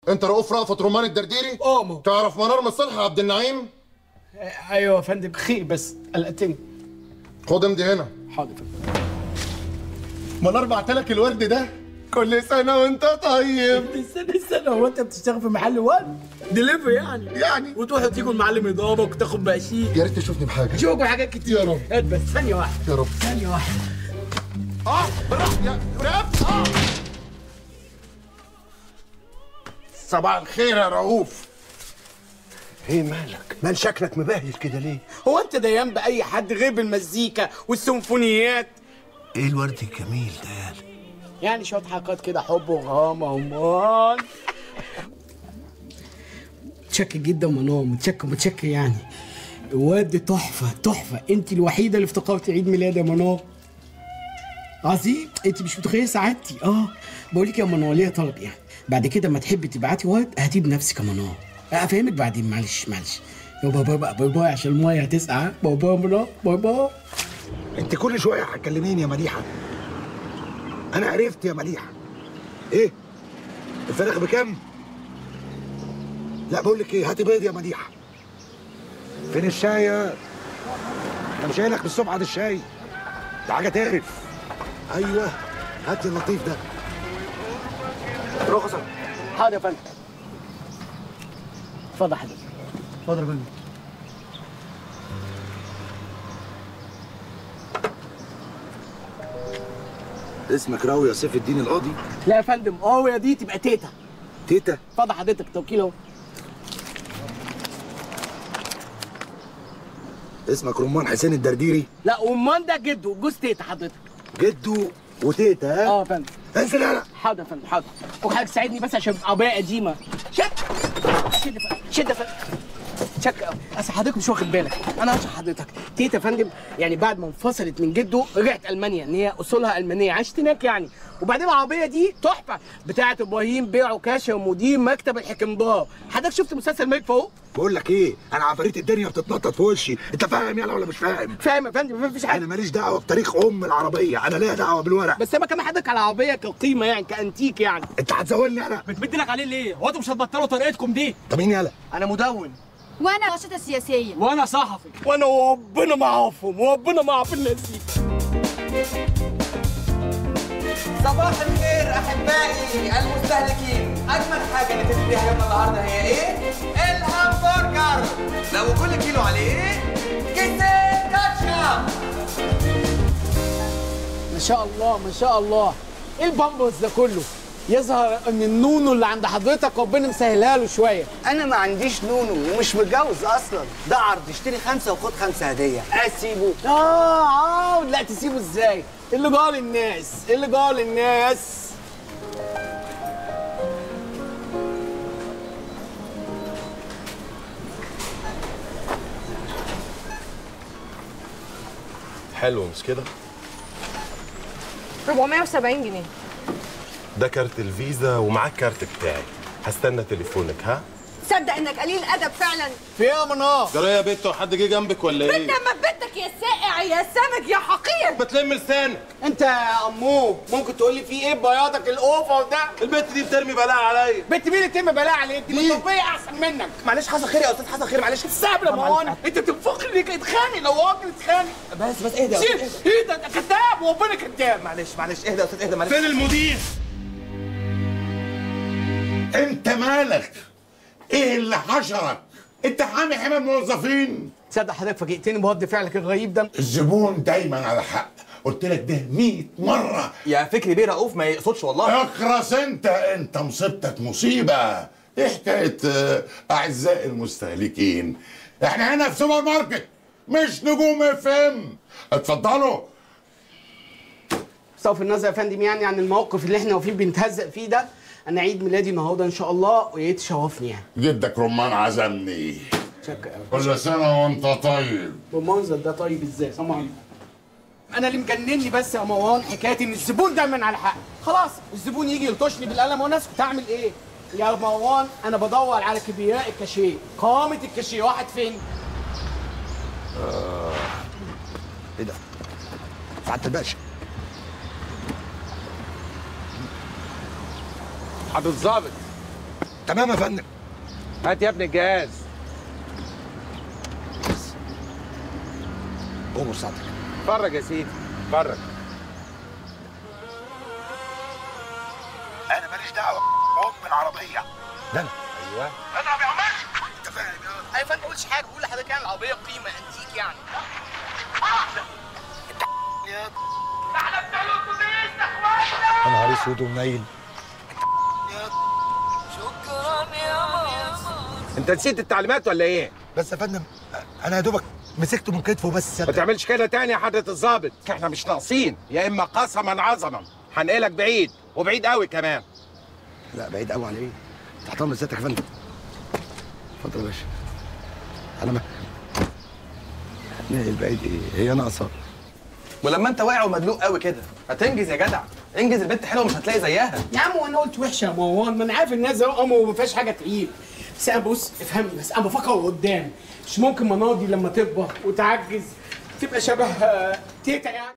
انت رؤوف رأفت رومان الدرديري قوموا تعرف منار مصلح عبد النعيم ايوه يا فندم خير بس قلقتني خد امضي هنا حاضر منار بعتلك الورد ده كل سنه وانت طيب استنى استنى هو انت بتشتغل في محل ورد دليفري يعني يعني وتروح تيجي المعلم يضربك وتاخد بقشيش يا ريت تشوفني بحاجه شوفوا حاجات كتير يا رب. هات بس ثانية واحدة يا رب ثانية واحدة اه بالراحه يا رقبت اه صباح الخير يا رؤوف ايه مالك؟ مال شكلك مبهدل كده ليه؟ هو انت ديان بأي حد غير بالمزيكا والسيمفونيات ايه الورد الجميل ده يالا؟ يعني شوية حركات كده حب وغرامة ومان متشكر جدا منور متشكر متشكر يعني الواد تحفة تحفة انت الوحيدة اللي افتكرت عيد ميلاد يا منور عظيم انت مش متخيلة سعادتي اه بقول لك يا منور ليا طلب يعني بعد كده ما تحبي تبعتي ورد هاتيه بنفسك يا منور افهمك بعدين معلش معلش يا بابا بقى باي باي عشان المايه هتسقع باي باي يا منور باي باي انت كل شويه هتكلميني يا مديحه انا عرفت يا مديحه ايه؟ الفراخ بكام؟ لا بقول لك ايه هاتي بيض يا مديحه فين الشاي يا انا مش قايل لك بالصبح هات الشاي ده حاجه تقرف ايوه هات لي اللطيف ده رخصك حاضر يا فندم اتفضل يا حبيبي اتفضل يا فندم اسمك راوي يا سيف الدين القاضي لا يا فندم اه يا دي تبقى تيتا تيتا اتفضل حضرتك توكيل اهو اسمك رمان حسين الدرديري لا ومان ده جده جوز تيتا حضرتك جدو وتيتا ها اه يا فندم انزل يلا حاضر يا فندم حاضر وحضرتك ساعدني بس عشان عربيه قديمه شد شد يا فندم شد يا فندم شك قوي اصل حضرتك مش واخد بالك انا هشرح حضرتك تيتا يا فندم يعني بعد ما انفصلت من جده رجعت المانيا ان هي اصولها المانيه عاشت هناك يعني وبعدين العربيه دي تحفه بتاعه ابراهيم بيع وكاشة ومدير مكتب الحكمدار حضرتك شفت مسلسل ملك فاروق بقول لك ايه انا عفاريت الدنيا بتتنطط في وشي انت فاهم يلا ولا مش فاهم فاهم يا فندم مفيش حاجه انا ماليش دعوه بتاريخ ام العربيه انا ليا دعوه بالورق بس انا كمان حضرتك على العربيه كقيمه يعني كانتيك يعني انت هتزولني انا بتمد لك عليه ليه؟ هو انتوا مش هتبطلوا طريقتكم دي؟ طب مين يلا انا مدون وانا ناشطه سياسيه وانا صحفي وانا وربنا معاهم وربنا مع في الناس دي صباح الخير احبائي المستهلكين اجمل حاجه اللي تشتريها يوم النهارده هي ايه الهمبرجر لو كل كيلو عليه كيسين كاتشب ما شاء الله ما شاء الله ايه البامبرز ده كله يظهر ان النونو اللي عند حضرتك ربنا مسهلها له شويه انا ما عنديش نونو ومش متجوز اصلا ده عرض اشتري خمسه وخد خمسه هديه اسيبه اه اه لا تسيبه ازاي إيه اللي جال الناس إيه اللي جال الناس حلو مش كده 470 جنيه ده كارت الفيزا ومعاك كارت بتاعي هستنى تليفونك ها تصدق انك قليل ادب فعلا في ايه يا منار جرى يا بنت حد جه جنبك ولا ايه انت ما بنتك يا سائع يا سمك يا حقير بتلم لسانك انت يا امو ممكن تقول لي في ايه بياضك الاوفر ده البنت دي بترمي بلاء عليا بنت مين اللي تم بلاء عليك دي متربيه احسن منك معلش حصل خير يا استاذ حصل خير معلش السبب يا مروان انت بتفكر انك اتخانق لو راجل اتخانق بس بس اهدى يا سيب أستاذ، ايه ده انت كذاب وربنا كذاب معلش معلش اهدى يا استاذ اهدى معلش فين المدير انت مالك ايه اللي حشرك انت حامي حمى الموظفين تصدق حضرتك فاجئتني برد فعلك الغريب ده الزبون دايما على حق قلت لك ده 100 مره يا فكري بيه رؤوف ما يقصدش والله اخرس انت انت مصيبتك مصيبه ايه حكايه آه، اعزائي المستهلكين احنا هنا في سوبر ماركت مش نجوم اف ام اتفضلوا بصرف النظر يا فندم يعني عن الموقف اللي احنا واقفين بنتهزق فيه ده انا عيد ميلادي النهارده ان شاء الله ويا ريت تشرفني يعني جدك رمان عزمني شكرا قوي كل سنه وانت طيب بالمنظر ده طيب ازاي سلام عليكم انا اللي مجنني بس يا مروان حكايه ان الزبون دايما على حق خلاص الزبون يجي يلطشني بالقلم وانا اسكت اعمل ايه يا مروان انا بدور على كبرياء الكاشيه قامه الكاشيه واحد فين ايه ده؟ سعاده الباشا حضرتك ظابط تمام يا فندم هات يا ابني الجهاز امر صدرك اتفرج يا سيدي اتفرج انا ماليش دعوه ام العربيه ده انا ايوه انا ما بيعملش انت فاهم يا ايوه فندم ما قلتش حاجه بقول لحضرتك يعني العربيه قيمه انتيك يعني يا نهار اسود ومنيل انت نسيت التعليمات ولا ايه؟ بس يا فندم انا يا دوبك مسكته من كتفه بس ما تعملش كده تاني يا حضرة الظابط احنا مش ناقصين يا اما قسما عظما هنقلك بعيد وبعيد قوي كمان لا بعيد قوي على ايه تحت امر سيادتك يا فندم اتفضل يا باشا انا ما نقل بعيد ايه هي ناقصه ولما انت واقع ومدلوق قوي كده هتنجز يا جدع انجز البنت حلوه مش هتلاقي زيها يا عم وانا قلت وحشه يا مروان ما انا عارف الناس ده امه وما فيهاش حاجه تعيب بس انا بص افهمني بس انا بفكر قدام مش ممكن مناضي لما تكبر وتعجز تبقى شبه آه، تيتا يعني